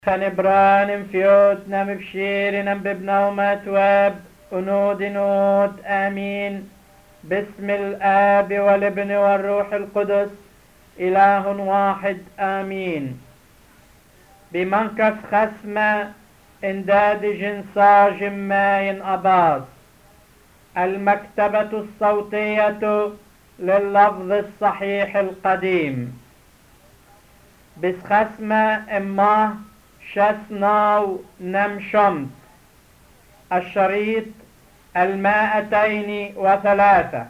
خنبران فيوت نم بشير نم ببنومة واب أنود نود آمين باسم الآب والابن والروح القدس إله واحد آمين بمنكس خسمة انداد جنسا جماين أباس المكتبة الصوتية لللفظ الصحيح القديم بسخسمة إماه شسناو نمشمت الشريط المائتين وثلاثة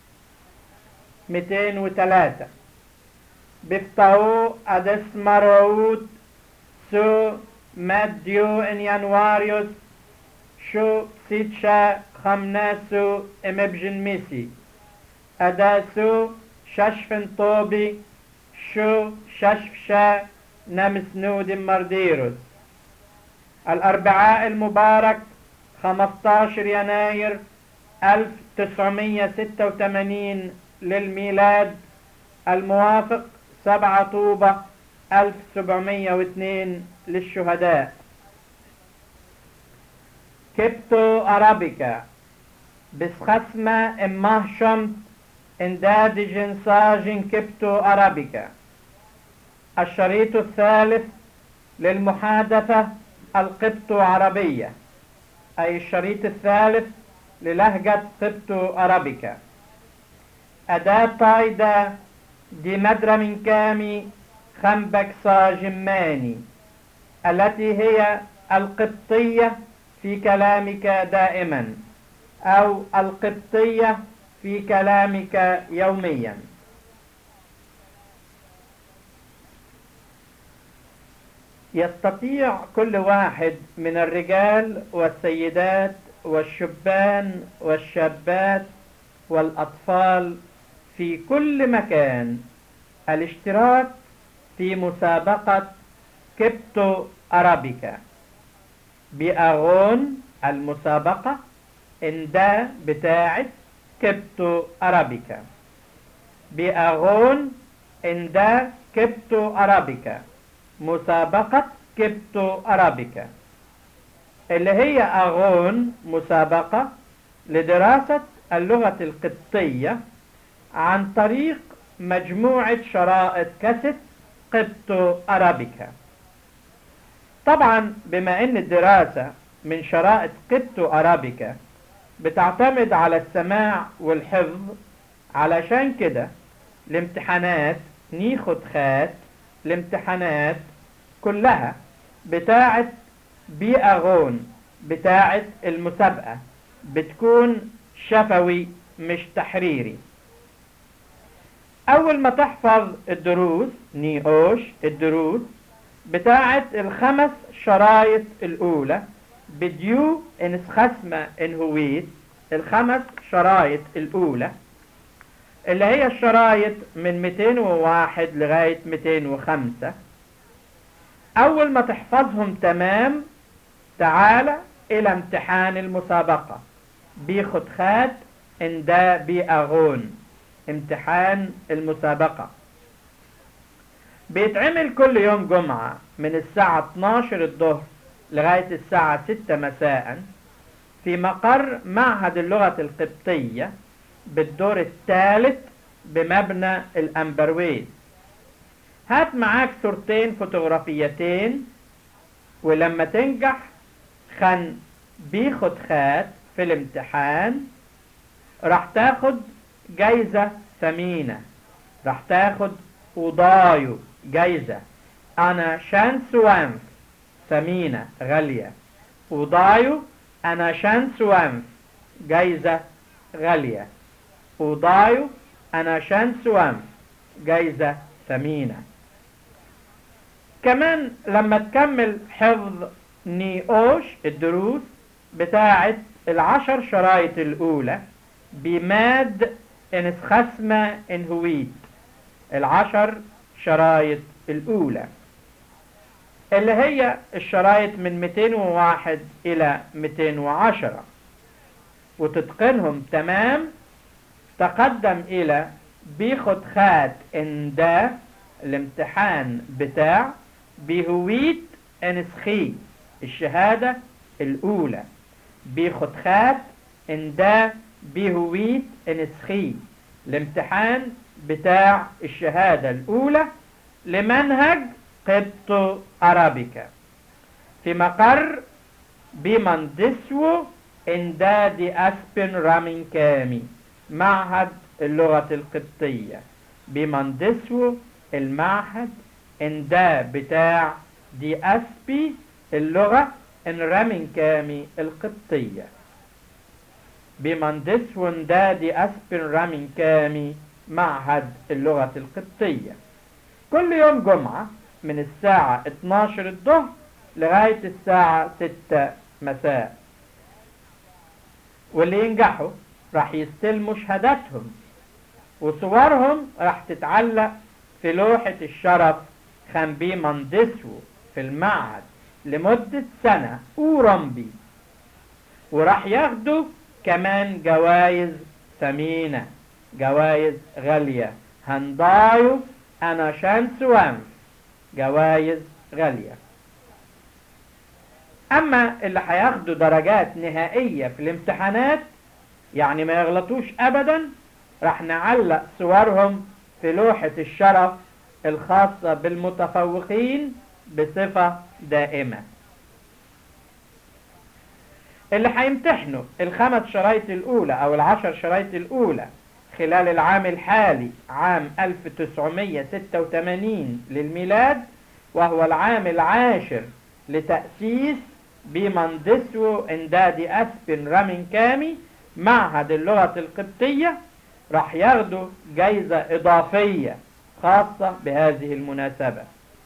مئتين وثلاثة بفتهو أدس مرعود سو ماديو إن ينواريوس شو سيتشا خمناسو إمبجن ميسي أداسو ششفن طوبي شو ششفشا نمسنود مرديروس الأربعاء المبارك 15 يناير 1986 للميلاد الموافق 7 طوبة 1702 للشهداء كبتو أرابيكا بسخسمة إماه شمت انداد جنساج كبتو أرابيكا الشريط الثالث للمحادثة القبطو عربية أي الشريط الثالث للهجة قبطو أرابيكا أداة طايدة دي مدرة من كامي خنبك جماني التي هي القبطية في كلامك دائما أو القبطية في كلامك يوميا يستطيع كل واحد من الرجال والسيدات والشبان والشابات والأطفال في كل مكان الاشتراك في مسابقة كبتو أرابيكا بأغون المسابقة اندا بتاعت كبتو أرابيكا بأغون اندا كبتو أرابيكا مسابقة كبتو أرابيكا اللي هي أغون مسابقة لدراسة اللغة القبطية عن طريق مجموعة شرائط كاسيت قبطو أرابيكا طبعا بما ان الدراسة من شرائط قبطو أرابيكا بتعتمد على السماع والحفظ علشان كده الامتحانات نيخد خات الامتحانات كلها بتاعة بيئغون بتاعة المسابقة بتكون شفوي مش تحريري أول ما تحفظ الدروس نيوش الدروس بتاعة الخمس شرايط الأولى بديو إنس خسمة إنهويت الخمس شرايط الأولى اللي هي الشرايط من 201 لغاية 205 أول ما تحفظهم تمام تعال إلى امتحان المسابقة بيخد خات اندا بيأغون امتحان المسابقة بيتعمل كل يوم جمعة من الساعة 12 الظهر لغاية الساعة 6 مساء في مقر معهد اللغة القبطية بالدور الثالث بمبنى الأمبرويد هات معاك صورتين فوتوغرافيتين ولما تنجح خن بيخد خات في الامتحان راح تاخد جايزة ثمينة راح تاخد وضايو جايزة أنا شانس وانف ثمينة غالية وضايو أنا شانس وانف جايزة غالية وضايو أنا شانس وانف جايزة ثمينة كمان لما تكمل حفظ نيوش الدروس بتاعت العشر شرايط الأولى بماد انس خسمة انهويت العشر شرايط الأولى اللي هي الشرايط من 201 إلى 210 وتتقنهم تمام تقدم إلى بيخد خات اندا الامتحان بتاع بهويت انسخي الشهادة الأولى بخدخات اندا بهويت انسخي الامتحان بتاع الشهادة الأولى لمنهج قبط أرابيكا في مقر بمندسو اندادي أسبن رامين كامي معهد اللغة القبطية بمندسو المعهد اندا بتاع دي أسبي اللغة ان رامين كامي القبطية بمندسو اندادي أسبن رامين كامي معهد اللغة القبطية كل يوم جمعة من الساعة 12 الظهر لغاية الساعة 6 مساء واللي ينجحوا راح يستلموا شهاداتهم وصورهم راح تتعلق في لوحة الشرف خنبي مندسو في المعهد لمدة سنة ورمبي وراح ياخدوا كمان جوائز ثمينة جوائز غالية هنضايو أنا شانس وانف جوائز غالية أما اللي هياخدوا درجات نهائية في الامتحانات يعني ما يغلطوش أبدا راح نعلق صورهم في لوحة الشرف الخاصة بالمتفوقين بصفة دائمة اللي هيمتحنوا الخمس شرايط الأولى أو العشر شرايط الأولى خلال العام الحالي عام 1986 للميلاد وهو العام العاشر لتأسيس بمندسو اندادي أسبن رامين كامي معهد اللغة القبطية راح ياخدوا جايزة إضافية خاصة بهذه المناسبة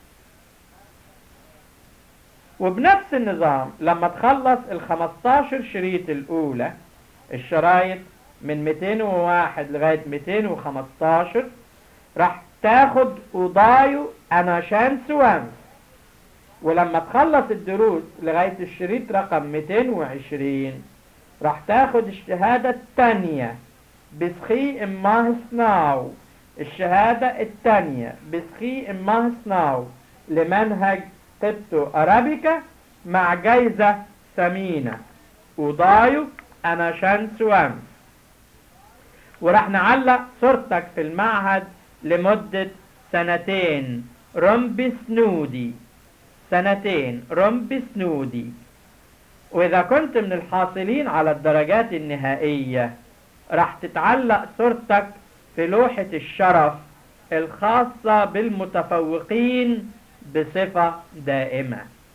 وبنفس النظام لما تخلص ال 15 شريط الأولى الشرايط من 201 لغاية 215 راح تاخد أوضايو أنا شانس وانس ولما تخلص الدروس لغاية الشريط رقم 220 راح تاخد الشهادة التانية بسخي إماه سناو الشهادة التانية بسخي إماه سناو لمنهج قبطو أرابيكا مع جايزة ثمينة وضايو أنا شانس وانس وراح نعلق صورتك في المعهد لمدة سنتين رمبي سنودي سنتين رمبي سنودي وإذا كنت من الحاصلين على الدرجات النهائية راح تتعلق صورتك في لوحة الشرف الخاصة بالمتفوقين بصفة دائمة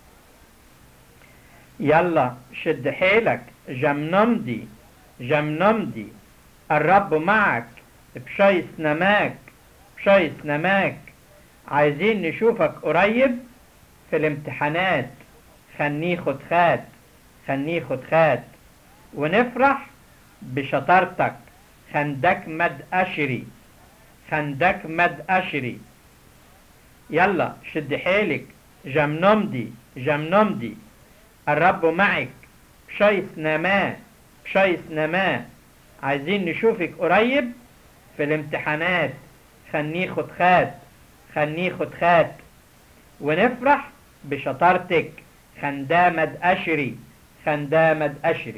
يلا شد حيلك جمنمدي جمنمدي الرب معك بشيس نماك بشيس نماك عايزين نشوفك قريب في الامتحانات خنيه خد خات خنيه خد خات ونفرح بشطارتك خندك مد أشري خندك مد أشري يلا شد حيلك جمنمدي جمنمدي الرب معك بشيس نما بشيس نما عايزين نشوفك قريب في الامتحانات خنيه خد خات خنيه خد خات ونفرح بشطارتك خندامد أشري خندامد أشري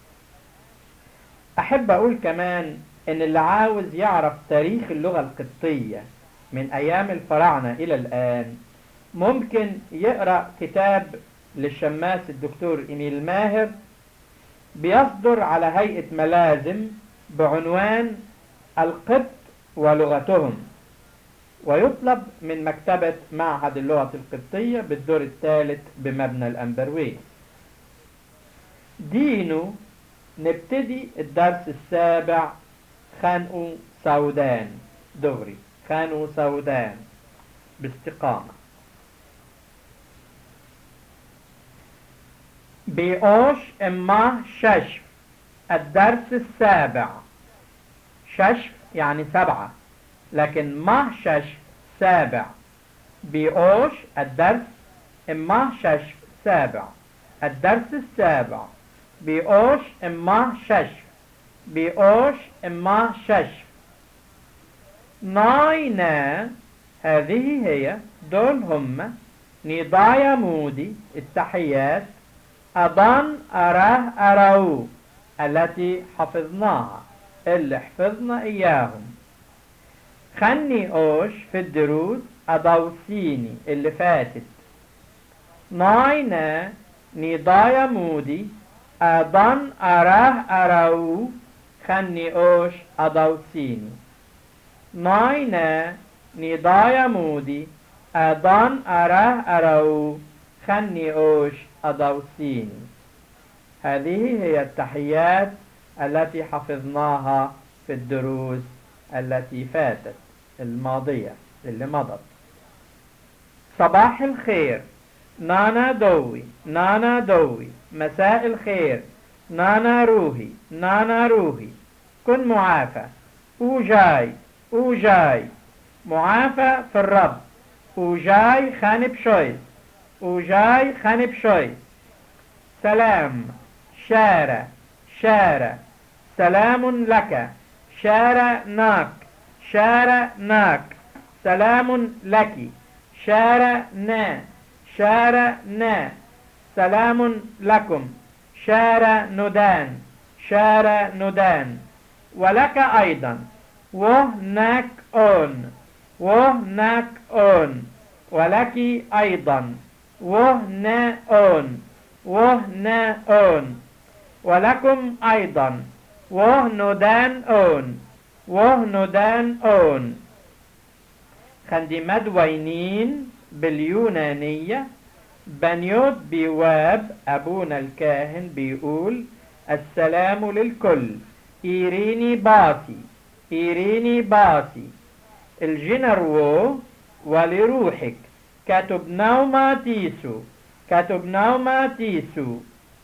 أحب أقول كمان إن اللي عاوز يعرف تاريخ اللغة القبطية من أيام الفراعنة إلى الآن ممكن يقرأ كتاب للشماس الدكتور إيميل ماهر بيصدر على هيئة ملازم بعنوان القبط ولغتهم ويطلب من مكتبة معهد اللغة القبطية بالدور الثالث بمبنى الأمبرويس دينو نبتدي الدرس السابع خانقو سودان دغري خانقو سودان باستقامة بيوش اما ششف الدرس السابع ششف يعني سبعة لكن ما ششف سابع بيوش الدرس اما ششف سابع الدرس السابع بيوش اما ششف بيوش اما ششف ناينا هذه هي دول هم نضايا مودي التحيات أضان أراه أراو التي حفظناها اللي حفظنا إياهم خني أوش في الدروس أضوسيني اللي فاتت ناينا نضايا مودي أضان أراه أراو خني أوش أضوسيني ناينا نضايا مودي أضان أراه أراو خني أوش أضوسيني هذه هي التحيات التي حفظناها في الدروس التي فاتت الماضية اللي مضت صباح الخير نانا دوي نانا دوي مساء الخير نانا روحي نانا روحي كن معافى أوجاي أوجاي معافى في الرب أوجاي خانب شويس أوجاي خانب شويس سلام شارع شارع سلام لك شارع ناك شارع ناك سلام لك شارع نا شارع نا سلام لكم شارع ندان شارع ندان ولك أيضا وهناك أون وهناك أون ولك أيضا وهنا أون وهنا أون ولكم أيضا وهندان أون وهندان أون خندي مدوينين باليونانية بنيوت بواب أبونا الكاهن بيقول السلام للكل إيريني باسي إيريني باسي الجنرو ولروحك كتبناو ما تيسو كتبناو ما تيسو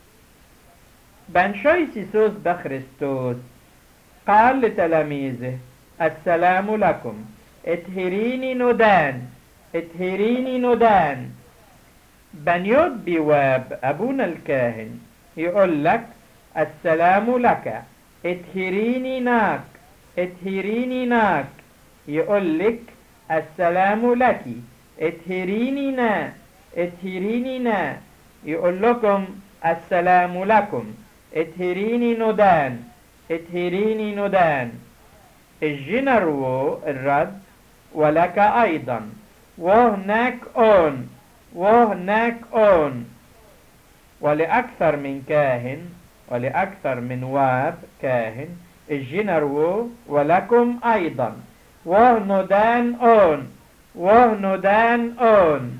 بنشوي سيسوس بخريستوس قال لتلاميذه السلام لكم اتهريني ندان اتهريني ندان بنيوت بواب أبونا الكاهن يقول لك السلام لك اتهريني ناك اتهريني ناك يقول لك السلام لك اتهريني نا اتهريني نا يقول لكم السلام لكم اتهريني ندان اتهريني ندان الجنرو الرد ولك أيضا وهناك أون وهناك أون ولأكثر من كاهن ولأكثر من واب كاهن الجنرو ولكم أيضا وهندان أون وهندان أون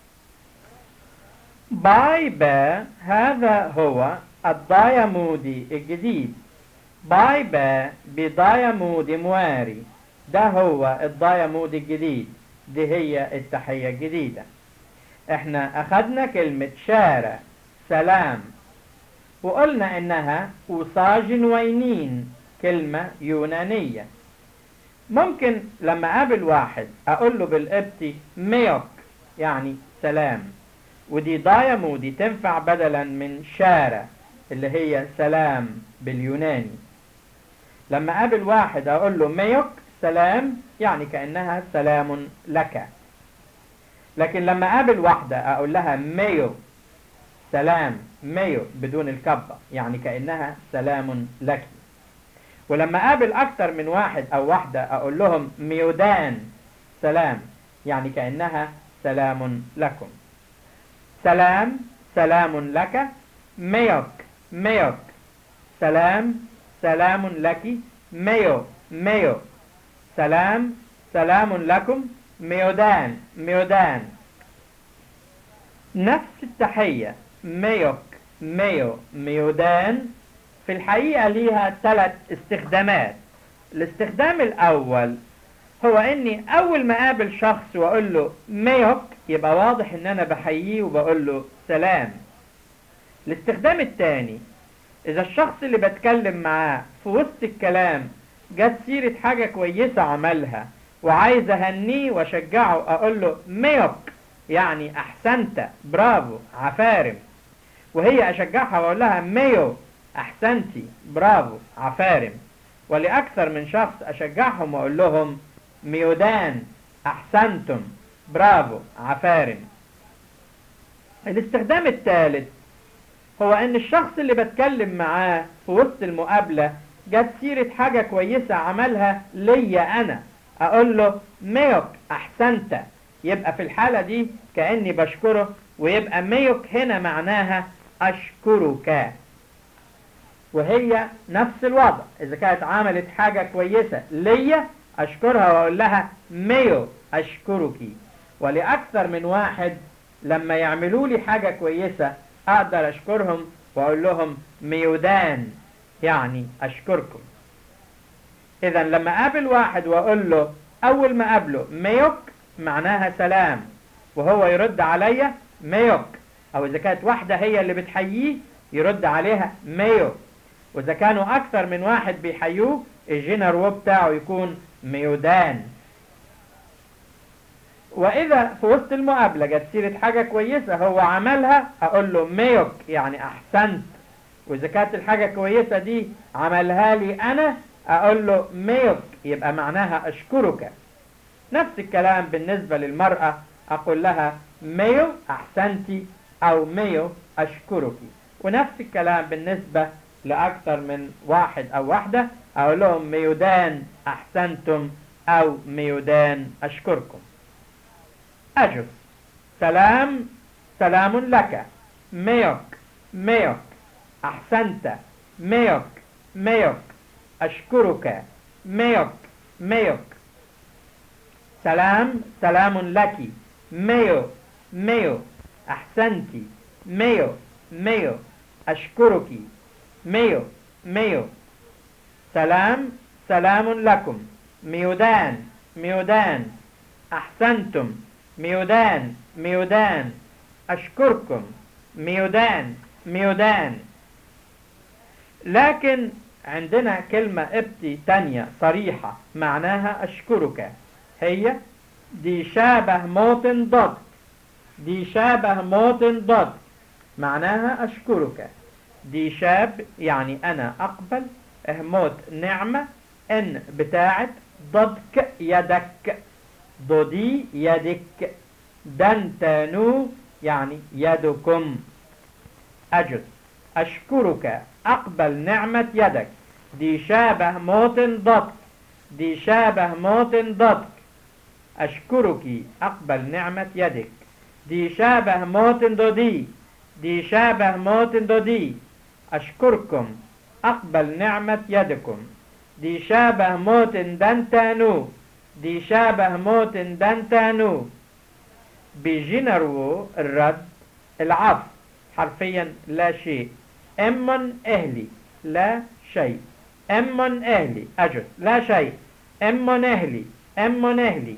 بايبا هذا هو الضايمودي الجديد بايبا بضايمودي مواري ده هو الضايمودي الجديد دي هي التحية الجديدة احنا اخدنا كلمة شارع سلام وقلنا انها وصاج وينين كلمة يونانية ممكن لما اقابل واحد اقول له بالقبطي ميوك يعني سلام ودي ضايمو دي تنفع بدلا من شارع اللي هي سلام باليوناني لما اقابل واحد اقول له ميوك سلام يعني كأنها سلام لك لكن لما اقابل واحدة اقول لها ميو سلام ميو بدون الكبة يعني كأنها سلام لك ولما اقابل اكتر من واحد او واحدة اقول لهم ميودان سلام يعني كأنها سلام لكم سلام سلام لك ميوك ميوك سلام سلام لك ميو ميو سلام سلام لكم ميودان ميودان نفس التحية ميوك ميو ميودان في الحقيقة ليها ثلاث استخدامات الاستخدام الأول هو اني اول ما اقابل شخص واقول له ميوك يبقى واضح ان انا بحييه وبقول له سلام الاستخدام الثاني اذا الشخص اللي بتكلم معاه في وسط الكلام جت سيرة حاجة كويسة عملها وعايز اهنيه واشجعه اقول له ميوك يعني احسنت برافو عفارم وهي اشجعها واقول لها ميو احسنتي برافو عفارم ولأكثر من شخص اشجعهم واقول لهم ميودان احسنتم برافو عفارم الاستخدام الثالث هو ان الشخص اللي بتكلم معاه في وسط المقابلة جت سيرة حاجة كويسة عملها ليا انا اقول له ميوك احسنت يبقى في الحالة دي كأني بشكره ويبقى ميوك هنا معناها اشكرك وهي نفس الوضع اذا كانت عملت حاجة كويسة ليا اشكرها واقول لها ميو اشكرك ولأكثر من واحد لما يعملوا لي حاجة كويسة اقدر اشكرهم واقول لهم ميودان يعني اشكركم اذا لما اقابل واحد واقول له اول ما اقابله ميوك معناها سلام وهو يرد عليا ميوك او اذا كانت واحدة هي اللي بتحييه يرد عليها ميو واذا كانوا اكثر من واحد بيحيوه الجنرو بتاعه يكون ميودان واذا في وسط المقابلة جت سيرة حاجة كويسة هو عملها اقول له ميوك يعني احسنت واذا كانت الحاجة كويسة دي عملها لي انا اقول له ميوك يبقى معناها اشكرك نفس الكلام بالنسبة للمرأة اقول لها ميو احسنتي او ميو اشكرك ونفس الكلام بالنسبة لأكثر من واحد أو واحدة أقول لهم ميودان أحسنتم أو ميودان أشكركم أجب سلام سلام لك ميوك ميوك أحسنت ميوك ميوك أشكرك ميوك ميوك سلام سلام لك ميو ميو أحسنتي ميو ميو أشكرك ميو ميو سلام سلام لكم ميودان ميودان أحسنتم ميودان ميودان أشكركم ميودان ميودان لكن عندنا كلمة ابتي تانية صريحة معناها أشكرك هي دي شابه موطن ضد دي شابه موطن ضد معناها أشكرك دي شاب يعني أنا أقبل اهموت نعمة ان بتاعت ضدك يدك ضدي يدك دنتنو يعني يدكم أجد أشكرك أقبل نعمة يدك دي شابه موطن ضدك دي شابه موطن ضدك أشكرك أقبل نعمة يدك دي شابه موطن ضدي دي شابه موطن ضدي أشكركم أقبل نعمة يدكم دي شابه موطن دنتانو دي شابه موطن دنتانو بجنرو الرد العطف حرفيا لا شيء امن اهلي لا شيء امن اهلي اجل لا شيء امن اهلي امن اهلي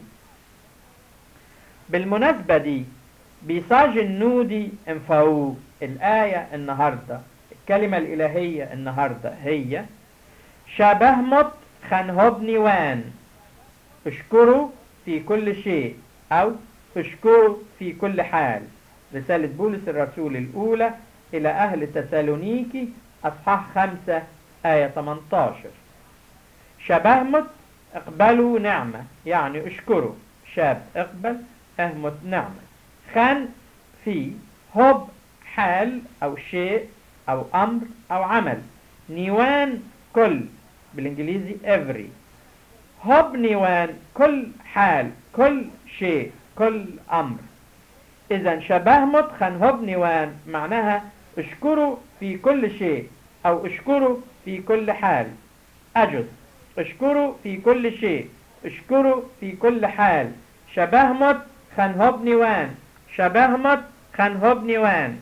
بالمناسبة دي بيساج النودي انفعوه الآية النهاردة الكلمة الإلهية النهاردة هي شبهمت خنهبني وان اشكروا في كل شيء أو اشكروا في كل حال رسالة بولس الرسول الأولى إلى أهل تسالونيكي أصحاح خمسة آية 18 شبهمت اقبلوا نعمة يعني اشكروا شاب اقبل اهمت نعمة خان في هب حال أو شيء أو أمر أو عمل نيوان كل بالإنجليزي every هب نيوان كل حال كل شيء كل أمر إذا شبهمت خان هب نيوان معناها اشكروا في كل شيء أو اشكروا في كل حال أجد اشكروا في كل شيء اشكروا في كل حال شبهمت خان هب نيوان شبهمت خان هب نيوان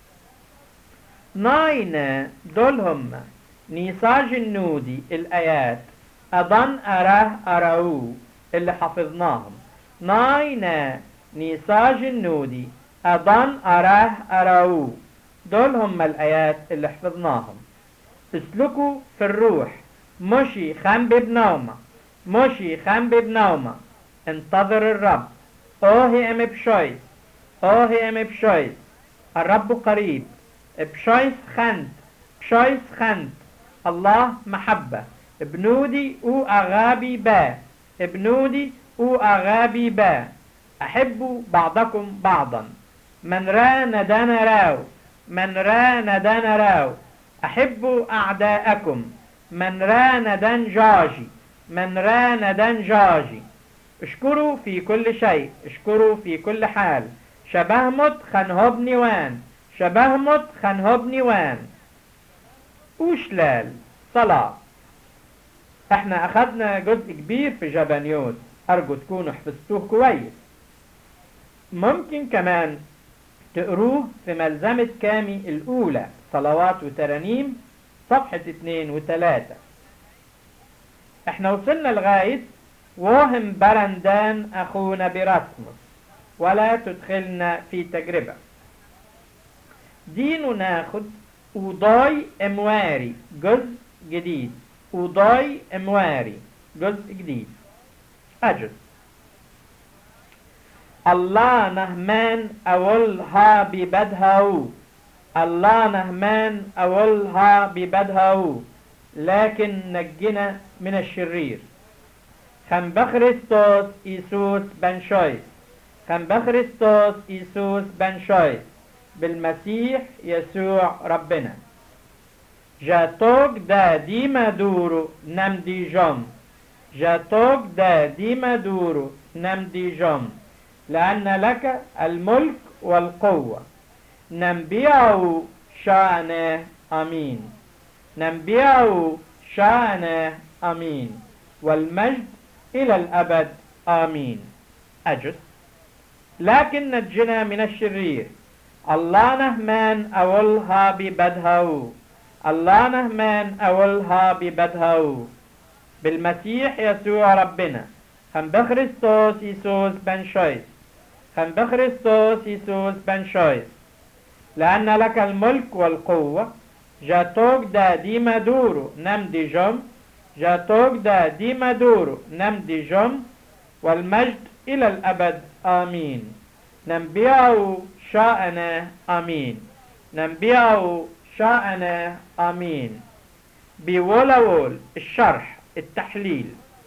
ناين دولهم نيساج النودي الآيات أظن أراه أراو اللي حفظناهم ناين نيساج النودي أظن أراه أراو دول هم الآيات اللي حفظناهم اسلكوا في الروح مشي خم بنومة مشي خم بنومة انتظر الرب اوهي ام بشويس اوهي ام بشويس الرب قريب بشويس خند بشويس خند الله محبة ابنودي او اغابي با ابنودي او اغابي با احبوا بعضكم بعضا من را ندان راو من را ندان راو أحبوا أعداءكم من را ندان جاجي من را ندان جاجي اشكروا في كل شيء اشكروا في كل حال شبهمت خنهب نيوان شبهمت خنهب نيوان وشلال صلاة احنا اخدنا جزء كبير في جبانيوت ارجو تكونوا حفظتوه كويس ممكن كمان تقروه في ملزمة كامي الاولى صلوات وترانيم صفحة اتنين وتلاتة احنا وصلنا لغاية وهم برندان اخونا برسمس ولا تدخلنا في تجربة دينو ناخد وضاي امواري جزء جديد وضاي امواري جزء جديد اجل الله نهمان اولها ببدهو الله نهمان اولها ببدهو لكن نجنا من الشرير خم بخريستوس إيسوس بن شويس خم بخريستوس إيسوس بن شويس بالمسيح يسوع ربنا جاتوك دا ديما دورو نم دي جم جاتوك دا ديما دورو نم دي جم لأن لك الملك والقوة ننبيعه شأنه أمين ننبيعه شأنه أمين والمجد إلى الأبد آمين أجس لكن نجنا من الشرير الله نهمان أولها ببدهو الله نهمان أولها ببدهو بالمسيح يسوع ربنا خم بخريستوس يسوس بن شويس خم بخريستوس يسوس بن شويس لأن لك الملك والقوة جاتوك دا دي مدورو نم دي جم جاتوك دا دي مدورو نم دي جم والمجد إلى الأبد آمين ننبيعه شاءنا آمين ننبيعه شاءنا آمين بولا وول الشرح التحليل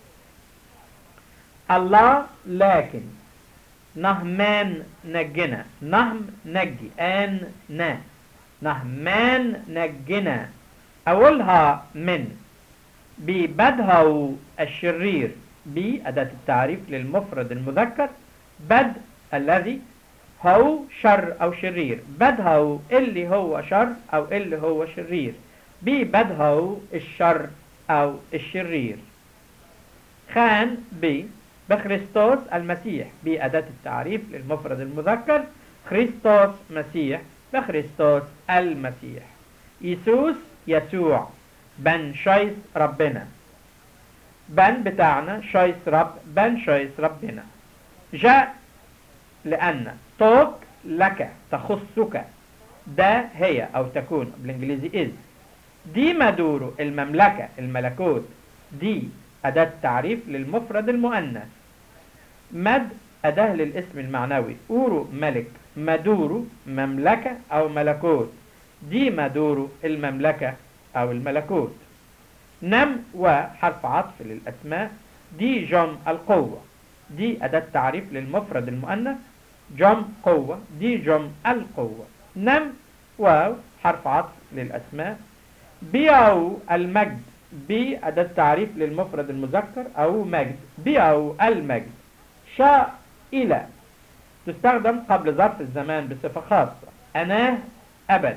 الله لكن نهمان نجنا نهم نجي ان نا نهمان نجنا أولها من ببدهو الشرير بي أداة التعريف للمفرد المذكر بد الذي هو شر أو شرير بدهو اللي هو شر أو اللي هو شرير بي بدهو الشر أو الشرير خان بي بخريستوس المسيح بأداة التعريف للمفرد المذكر خريستوس مسيح بخريستوس المسيح يسوس يسوع بن شيس ربنا بن بتاعنا شيس رب بن شيس ربنا جاء لأن توك لك تخصك ده هي أو تكون بالإنجليزي is دي مدور المملكة الملكوت دي أداة تعريف للمفرد المؤنث مد أداة للاسم المعنوي أورو ملك مدورو مملكة أو ملكوت دي مدورو المملكة أو الملكوت نم وحرف عطف للأسماء دي جم القوة دي أداة تعريف للمفرد المؤنث جم قوة دي جم القوة نم واو حرف عطف للأسماء بيعوا المجد بي أداة تعريف للمفرد المذكر أو مجد بيعوا المجد شاء إلى تستخدم قبل ظرف الزمان بصفة خاصة أناه أبد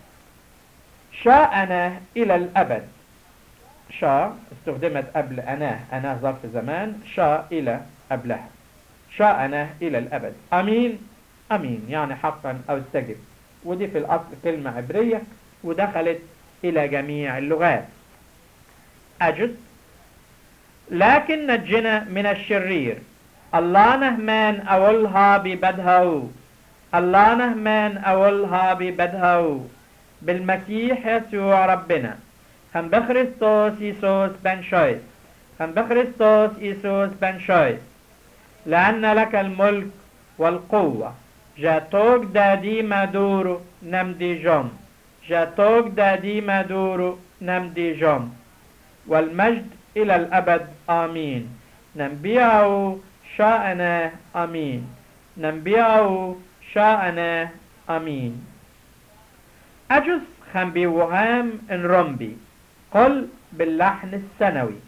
شاء أناه إلى الأبد شاء استخدمت قبل أناه أناه ظرف زمان شاء إلى قبلها شاء أناه إلى الأبد أمين أمين يعني حقا أو استجب ودي في الأصل كلمة عبرية ودخلت إلى جميع اللغات أجد لكن نجنا من الشرير الله نهمان أولها ببدهو الله نهمان أولها ببدهو بالمسيح يسوع ربنا هم بخريستوس يسوس بن شويس هم بخريستوس يسوس بن شويس لأن لك الملك والقوة جاتوك دادي مدورو نمدي جم جاتوك دادي مدورو نمدي جم والمجد إلى الأبد آمين ننبيعه شاءنا آمين ننبيعه شاءنا أمين أجس خنبي وهام إن رمبي قل باللحن السنوي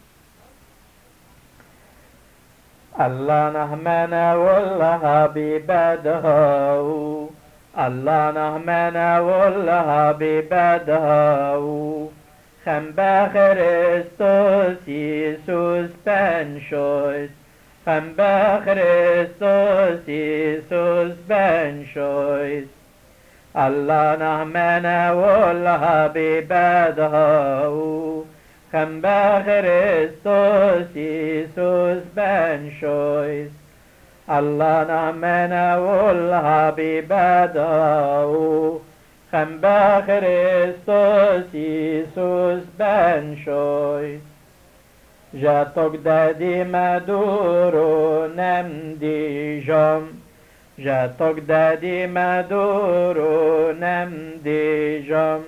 الله نهمنا والله ببده الله نهمنا والله ببده خم بخرستوس يسوس بنشوس خم بخرستوس يسوس بنشوس الله نهمنا والله ببده خم بخرستوس يسوس بنشوس الله نعمنا والله ببده خم بخرستوس يسوس بنشوس جاتوك دادي مدورو نمدي جم جاتوك دادي مدورو نمدي جم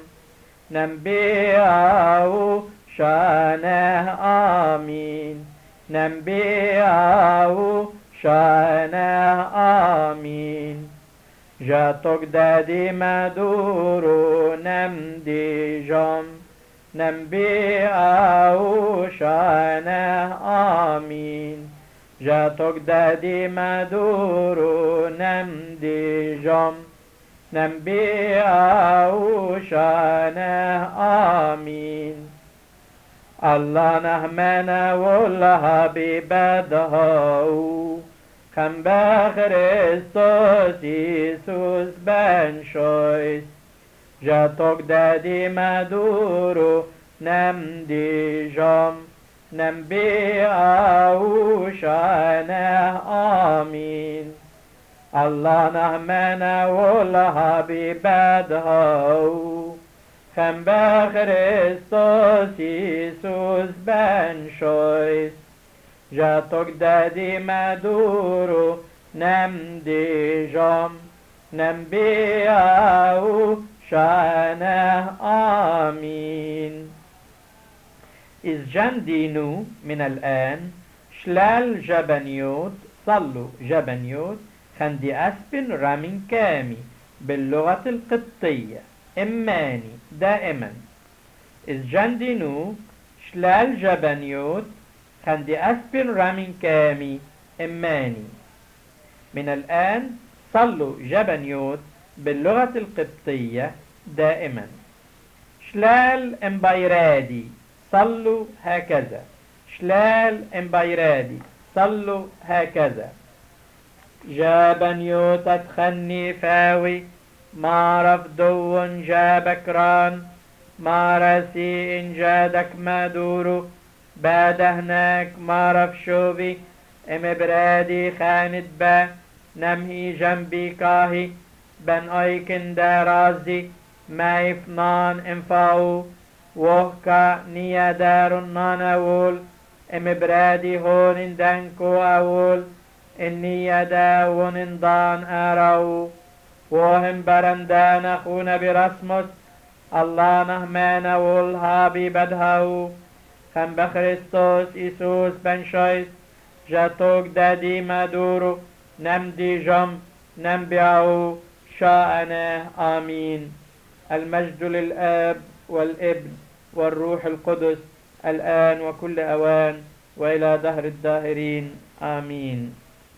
نبيعه شانه آمين نبيعه شانه آمين جاتوك دادي مدورو نمدي جم نبيعه شانه آمين جاتوك دادي مدورو نمدي جم نبيعه شانه آمين الله نهمنا والله ببده خم بخرستوس يسوس بن شويس جاتوك دادي مدورو نمدي جم نبيعه شانه آمين الله نهمنا والله ببده خم بخرستوس يسوس بن شويس جاتوك دادي مدورو نمدي جم نبيعه شانه آمين إذ جندينو من الآن شلال جبنيوت صلوا جبنيوت خندي أسبن رامين كامي باللغة القبطية إماني دائما إذ جندينو شلال جبنيوت خندي أسبن رامين كامي إماني من الآن صلوا جبنيوت باللغة القبطية دائما شلال امبايرادي صلوا هكذا شلال امبايرادي صلوا هكذا جابنيوت تخني فاوي ما رفضو جابك ران ما راسي إن جادك ما دورو بعد هناك ما رف شوبي ام برادي خاند با نمهي جنبي كاهي بن ايكن دارازي ما يفنان انفاو وهكا نيا دار ناناول ام برادي هون دنكو اول إني يدا ونندان أراو وهم برندان أخونا برسمس الله نهمانا والهابي بدهاو خم بخريستوس إيسوس بن شايس جاتوك دادي مدورو نمدي جم نمبيعو شاءنا آمين المجد للآب والابن والروح القدس الآن وكل أوان وإلى دهر الداهرين آمين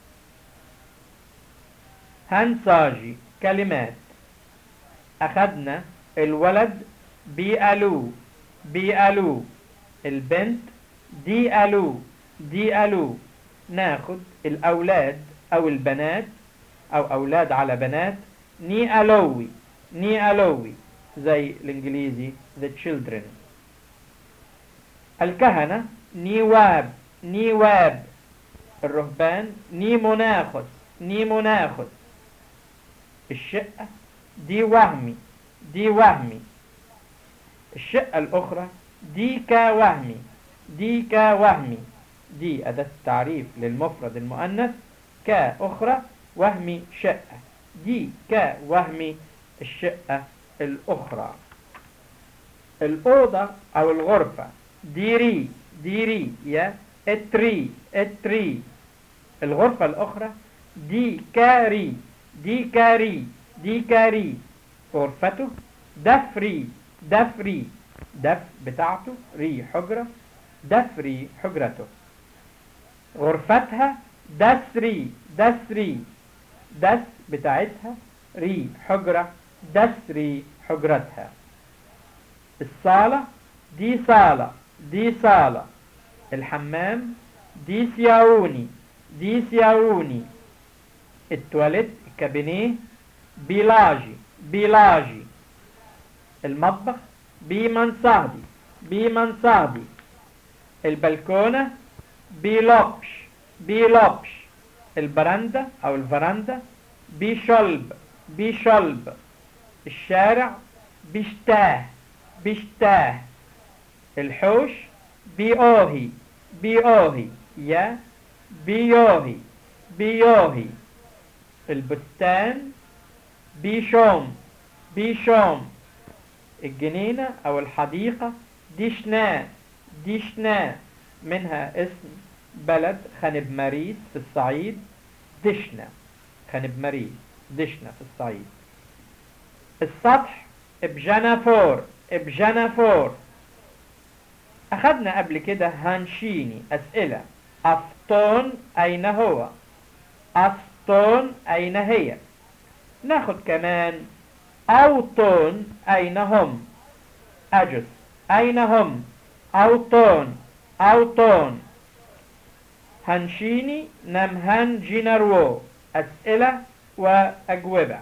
هنساجي كلمات أخذنا الولد بيألو بيألو البنت دي ألو دي ألو ناخد الأولاد أو البنات أو أولاد على بنات ني ألوي ني ألوي زي الإنجليزي the children الكهنة نيواب نيواب الرهبان نيموناخس نيموناخس الشقة دي وهمي دي وهمي الشقة الأخرى دي كوهمي دي كوهمي دي أداة تعريف للمفرد المؤنث كأخرى وهمي شقة دي كوهمي الشقة الأخرى الأوضة أو الغرفة ديري ديري يا اتري اتري الغرفة الأخرى دي كاري ديكاري ديكاري غرفته دفري دفري دف بتاعته ري حجرة دفري حجرته غرفتها دسري دسري دس بتاعتها ري حجرة دسري حجرتها الصالة دي صالة دي صالة الحمام دي سياوني دي سياوني التواليت الكابينيه بيلاجي بيلاجي المطبخ بمنصادي بمنصادي البلكونة بلوبش بلوبش البرندة أو الفرندة بشلب بشلب الشارع بشتاه بشتاه الحوش بيوهي بيوهي يا بيوهي بيوهي البستان بيشوم بيشوم الجنينة أو الحديقة ديشنا ديشنا منها اسم بلد خنب مريس في الصعيد دشنا خنب مريس دشنا في الصعيد السطح بجنافور بجنافور أخذنا قبل كده هانشيني أسئلة أفطون أين هو أسطون أين هي ناخد كمان أوطون أين هم أجس أين هم أوطون أوطون هنشيني نمهن جينرو أسئلة وأجوبة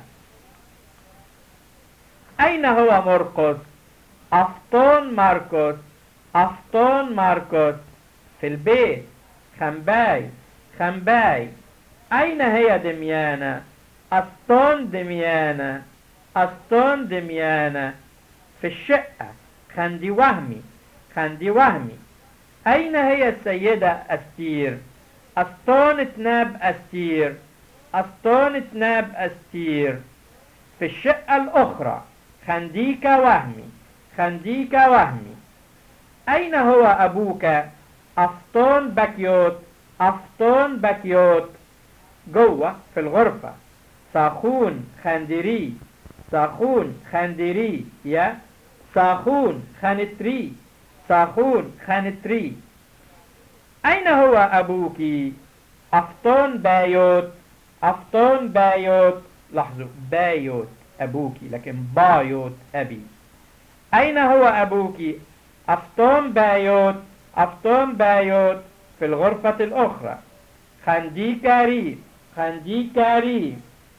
أين هو مرقس أفطون ماركوس أفطون ماركوس في البيت خنباي خنباي أين هي دميانة أسطون دميانة أسطون دميانة في الشقة خندي وهمي خندي وهمي أين هي السيدة أستير أسطون تناب أستير أسطون تناب أستير في الشقة الأخرى خنديك وهمي خنديك وهمي أين هو أبوك أفطون بكيوت أفطون بكيوت جوه في الغرفة صاخون خندري صاخون خندري يا صاخون خنتري صاخون خنتري أين هو أبوك أفطون بايوت أفطون بايوت لاحظوا بايوت أبوك لكن بايوت أبي أين هو أبوك أفطون بايوت أفطون بايوت في الغرفة الأخرى خنديكاري خنديكاري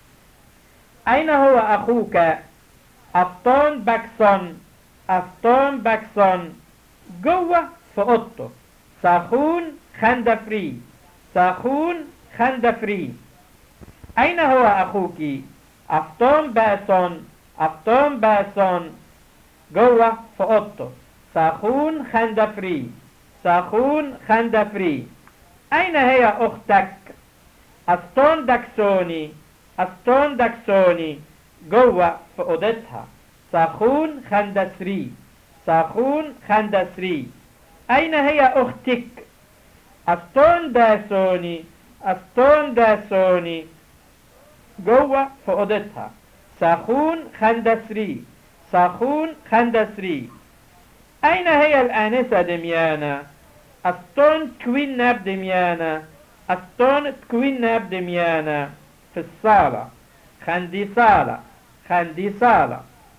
أين هو أخوك أفطون باكسون أفطون باكسون جوه في أوضته صاخون خندفري صاخون خندفري أين هو أخوك أفطون باسون أفطون باسون جوه في أوضته صاخون خندفري صاخون خندفري أين هي أختك أستون داكسوني أستون داكسوني جوه في أوضتها صاخون خندسري صاخون خندسري أين هي أختك أستون داسوني أستون داسوني جوه في أوضتها صاخون خندسري صاخون خندسري أين هي الآنسة دميانة أستون كوين ناب دميانة أستون كوين ناب دميانة في الصالة خندي صالة خندي صالة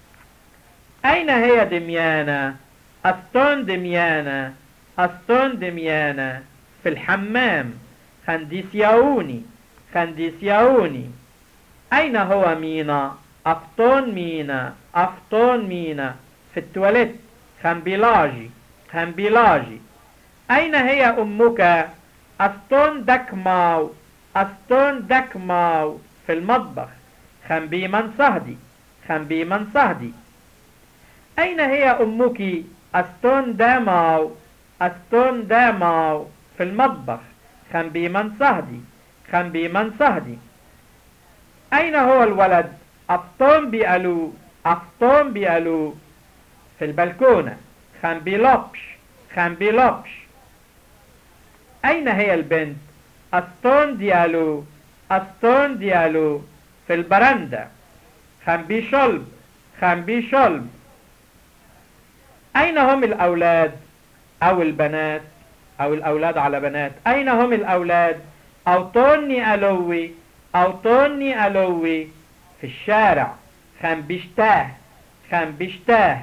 أين هي دميانة أستون دميانة أستون دميانة في الحمام خنديسياوني خنديسياوني أين هو مينا أفطون مينا أفطون مينا في التواليت خنبيلاجي خنبيلاجي أين هي أمك أستون دكماو أستون دكماو في المطبخ خنبي من صهدي خنبي من صهدي أين هي أمك أستون داماو أستون داماو في المطبخ خنبي من صهدي خنبي من صهدي أين هو الولد أفطون بيألو أفطون بيألو في البلكونة خنبي لوبش خنبي لوبش أين هي البنت أستون ديالو أستون ديالو في البرندة خنبي شلب خنبي شلب أين هم الأولاد أو البنات أو الأولاد على بنات أين هم الأولاد أوطوني ألوي أوطوني ألوي في الشارع خنبشتاه خنبشتاه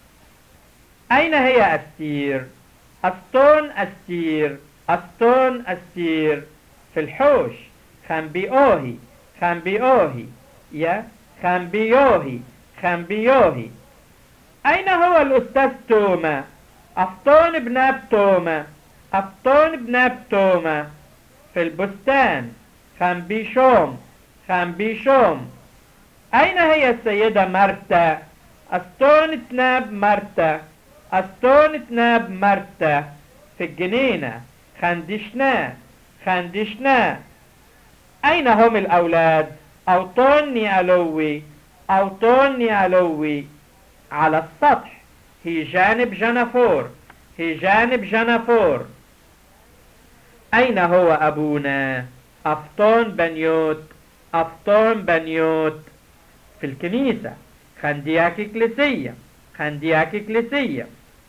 أين هي أستير أستون أستير أستون أستير في الحوش خنبيوهي خنبيوهي يا خنبيوهي خنبيوهي أين هو الأستاذ توما أفطون بناب توما أفطون بناب توما في البستان خنبيشوم خنبيشوم أين هي السيدة مرتا أستون تناب مرتا أستون تناب مرتا في الجنينة خندشنا خندشنا أين هم الأولاد أوطوني ألوي أوطوني ألوي على السطح هي جانب جنفور هي جانب جنفور أين هو أبونا أفطون بنيوت أفطون بنيوت في الكنيسة خندياك إكليسية خندياك إكليسية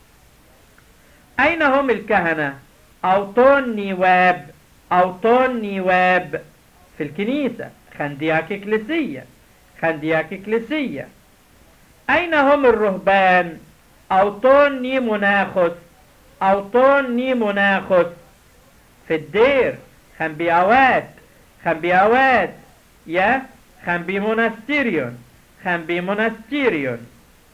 أين هم الكهنة أوطون نيواب أوطون نيواب في الكنيسة خندياك إكليسية خندياك إكليسية أين هم الرهبان أوطون ني مناخس أوطون ني مناخس في الدير خنبياوات خنبياوات يا خنبي منستيريون خنبي منستيريون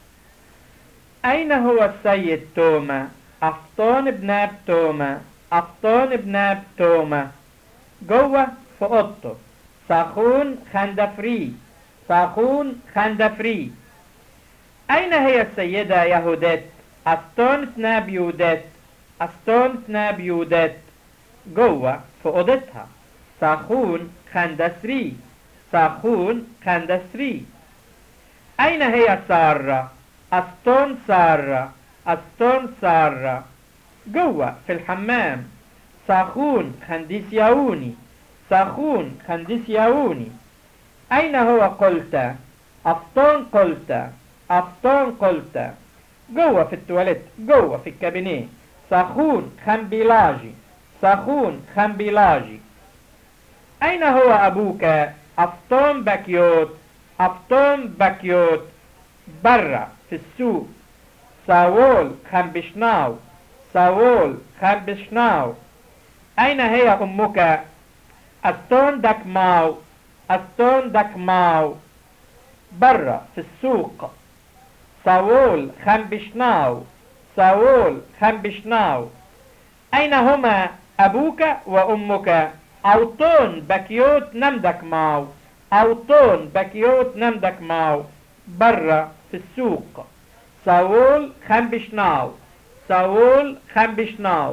أين هو السيد توما أفطون بناب توما أفطون بناب توما جوه في أوضته صاخون خندفري صاخون خندفري أين هي السيدة يهودات أستون تناب يودات أستون تناب يودات جوه في أوضتها صاخون خندسري صاخون خندسري أين هي سارة أستون سارة أستون سارة جوه في الحمام صاخون خنديسياوني صاخون خنديسياوني أين هو قلت أفطون قلت أفطون قلت جوه في التواليت جوه في الكابينيه صاخون خنبيلاجي صاخون خنبيلاجي أين هو أبوك أفطون باكيوت أفطون باكيوت برا في السوق ساول خنبشناو ساول خنبشناو أين هي أمك أستون دك ماو أستون دك ماو برا في السوق ساول خنبشناو ساول خنبشناو أين هما أبوك وأمك أوطون بكيوت نمدك ماو أوطون بكيوت نمدك ماو برا في السوق ساول خنبشناو ساول خنبشناو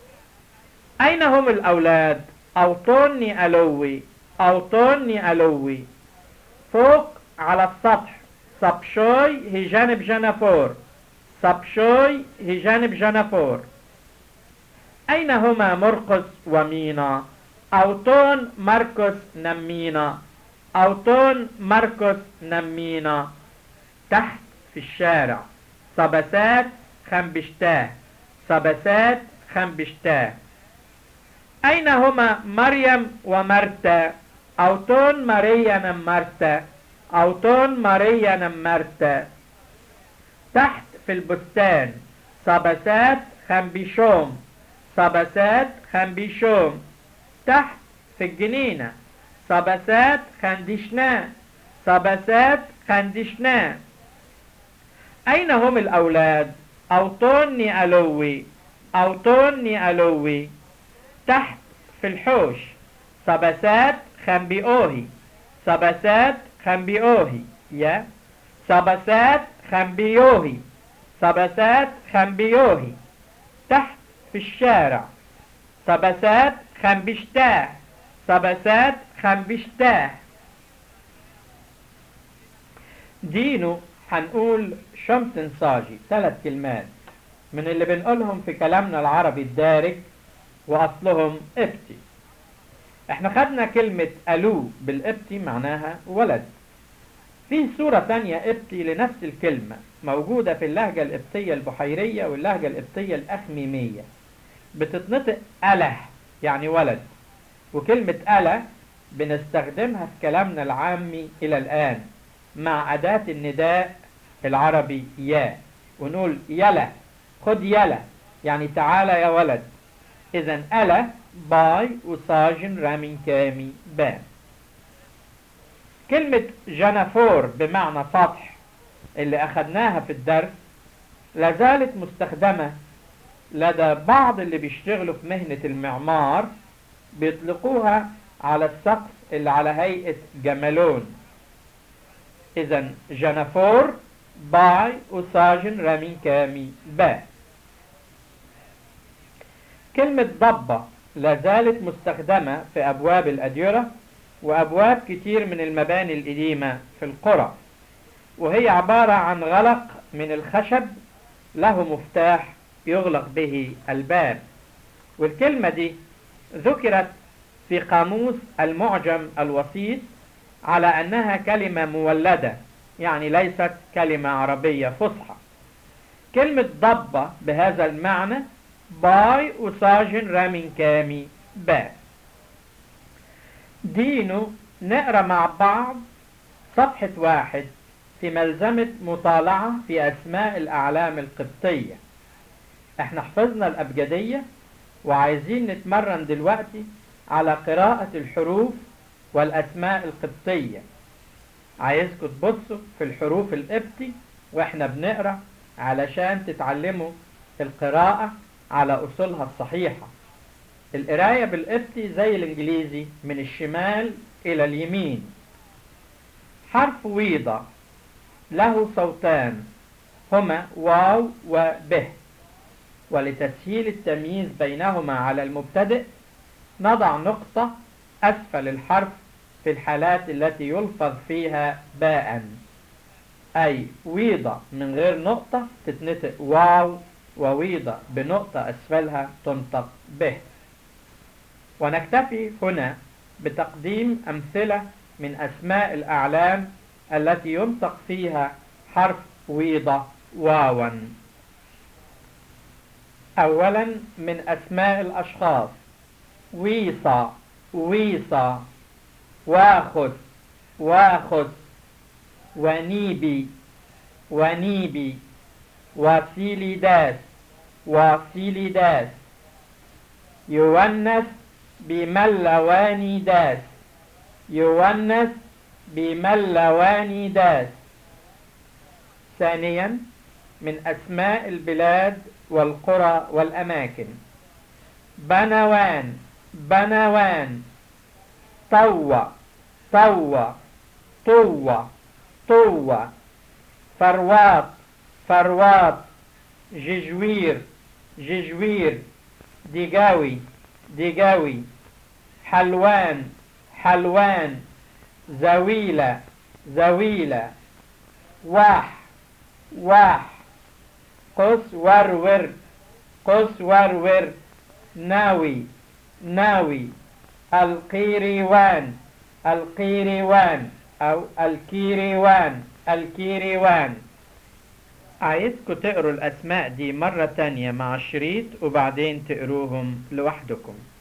أين هم الأولاد أوطوني ألوي أوطوني ألوي فوق على السطح سبشوي هي جانب جنفور سبشوي هي جانب جنفور أين هما مرقس ومينا أوطون مرقس نمينا أوطون مرقس نمينا تحت في الشارع صبسات خنبشتاه صبسات خنبشتاه أين هما مريم ومرتا أوتون ماريا نمرتا أوتون ماريا نمرتا تحت في البستان صبسات خنبيشوم صبسات خنبيشوم تحت في الجنينة صبسات خندشنا صبسات خندشنا أين هم الأولاد أوطوني ألوي أوطوني ألوي تحت في الحوش صبسات خنبيوهي صبسات خنبيوهي يا صبسات خنبيوهي صبسات خنبيوهي تحت في الشارع صبسات خنبشتاه صبسات خنبشتاه دينه هنقول شمس صاجي ثلاث كلمات من اللي بنقولهم في كلامنا العربي الدارج وأصلهم افتي احنا خدنا كلمة ألو بالقبطي معناها ولد في صورة تانية قبطي لنفس الكلمة موجودة في اللهجة القبطية البحيرية واللهجة القبطية الأخميمية بتتنطق أله يعني ولد وكلمة أله بنستخدمها في كلامنا العامي إلى الآن مع أداة النداء العربي يا ونقول يلا خد يلا يعني تعالى يا ولد إذا ألا باي وساجن رامين كامي بان كلمة جنافور بمعنى سطح اللي أخدناها في الدرس لازالت مستخدمة لدى بعض اللي بيشتغلوا في مهنة المعمار بيطلقوها على السقف اللي على هيئة جمالون إذا جنافور باي وساجن رامين كامي با كلمة ضبة لازالت مستخدمة في أبواب الأديرة وأبواب كتير من المباني القديمة في القرى وهي عبارة عن غلق من الخشب له مفتاح يغلق به الباب والكلمة دي ذكرت في قاموس المعجم الوسيط على أنها كلمة مولدة يعني ليست كلمة عربية فصحى كلمة ضبة بهذا المعنى باي وساجن رامين كامي با دينو نقرأ مع بعض صفحة واحد في ملزمة مطالعة في أسماء الأعلام القبطية احنا حفظنا الأبجدية وعايزين نتمرن دلوقتي على قراءة الحروف والأسماء القبطية عايزكم تبصوا في الحروف القبطي واحنا بنقرأ علشان تتعلموا القراءة على أصولها الصحيحة القراية بالقبطي زي الإنجليزي من الشمال إلى اليمين حرف ويضة له صوتان هما واو وبه ولتسهيل التمييز بينهما على المبتدئ نضع نقطة أسفل الحرف في الحالات التي يلفظ فيها باء أي ويضة من غير نقطة تتنطق واو وويضة بنقطة أسفلها تنطق به ونكتفي هنا بتقديم أمثلة من أسماء الأعلام التي ينطق فيها حرف ويضة واوا أولا من أسماء الأشخاص ويصا ويصا واخذ واخذ ونيبي ونيبي وسيليداس وسيليداس يونس بملواني داس يونس بملواني داس ثانيا من أسماء البلاد والقرى والأماكن بنوان بنوان طوى طوى طوى طوى فرواط فرواط ججوير ججوير ديجاوي ديجاوي حلوان حلوان زويلة زويلة واح واح قص ورور قص ورور ناوي ناوي القيروان القيروان أو الكيروان الكيروان عايزكم تقروا الأسماء دي مرة تانية مع الشريط وبعدين تقروهم لوحدكم